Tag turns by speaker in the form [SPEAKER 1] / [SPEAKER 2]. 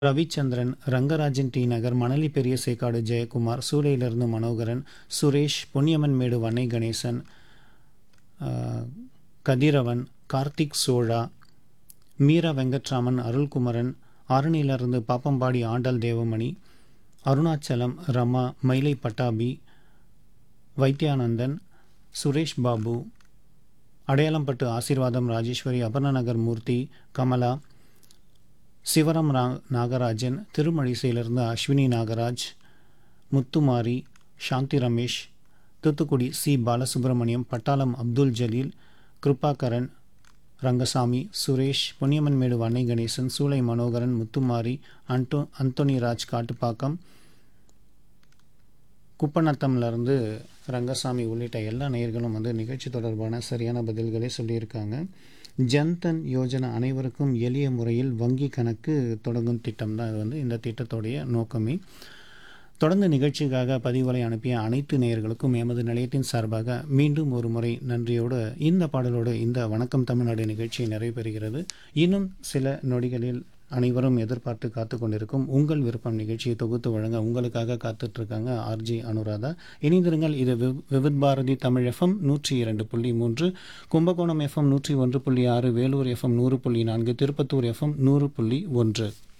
[SPEAKER 1] ரவிச்சந்திரன் ரங்கராஜன் டி நகர் மணலி பெரிய சேக்காடு ஜெயக்குமார் சூளையிலிருந்து மனோகரன் சுரேஷ் பொன்னியம்மன்மேடு வன்னை கணேசன் ஆஹ், கதிரவன் கார்த்திக் சோழா மீரா வெங்கட்ராமன் அருள்குமரன் ஆரணியிலிருந்து பாப்பம்பாடி ஆண்டாள் தேவமணி அருணாச்சலம் ரமா மயிலை பட்டாபி வைத்தியானந்தன் சுரேஷ் பாபு அடையாளம்பட்டு ஆசீர்வாதம் ராஜேஸ்வரி அபர்ணநகர் மூர்த்தி கமலா சிவரம் ரா நாகராஜன் திருமழிசையிலிருந்து Ashwini Nagaraj Muthumari Shanthi Ramesh Thoothukudi C Balasubramaniam Pattalam Abdul Jaleel Kirubakaran Rangasamy Suresh Ponniammanmedu Vannai Ganesan Choolai Manoharan Muthumari Anto Anthony Raj Kattupakkam குப்பநத்தம்லேருந்து ரங்கசாமி உள்ளிட்ட எல்லா நேயர்களும் வந்து நிகழ்ச்சி தொடர்பான சரியான பதில்களை சொல்லியிருக்காங்க ஜன்தன் யோஜனா அனைவருக்கும் எளிய முறையில் வங்கி கணக்கு தொடங்கும் திட்டம் தான் இது வந்து இந்த திட்டத்துடைய நோக்கமே தொடர்ந்து நிகழ்ச்சிக்காக பதிவுகளை அனுப்பிய அனைத்து நேயர்களுக்கும் எமது நிலையத்தின் சார்பாக மீண்டும் ஒரு முறை நன்றியோடு இந்த பாடலோடு இந்த வணக்கம் தமிழ்நாடு நிகழ்ச்சி நிறைவு பெறுகிறது இன்னும் சில நொடிகளில் அனைவரும் எதிர்பார்த்து காத்து கொண்டிருக்கும் உங்கள் விருப்பம் நிகழ்ச்சியை தொகுத்து வழங்க உங்களுக்காக காத்துட்டு இருக்காங்க ஆர்ஜி அனுராதா இணைந்திருங்கள் இது வி- விவித் பாரதி தமிழ் எஃப்எம் நூற்றி இரண்டு புள்ளி மூன்று கும்பகோணம் எஃப்எம் நூற்றி ஒன்று புள்ளி ஆறு வேலூர் எஃப்எம் நூறு புள்ளி நான்கு திருப்பத்தூர் எஃப்எம் நூறு புள்ளி ஒன்று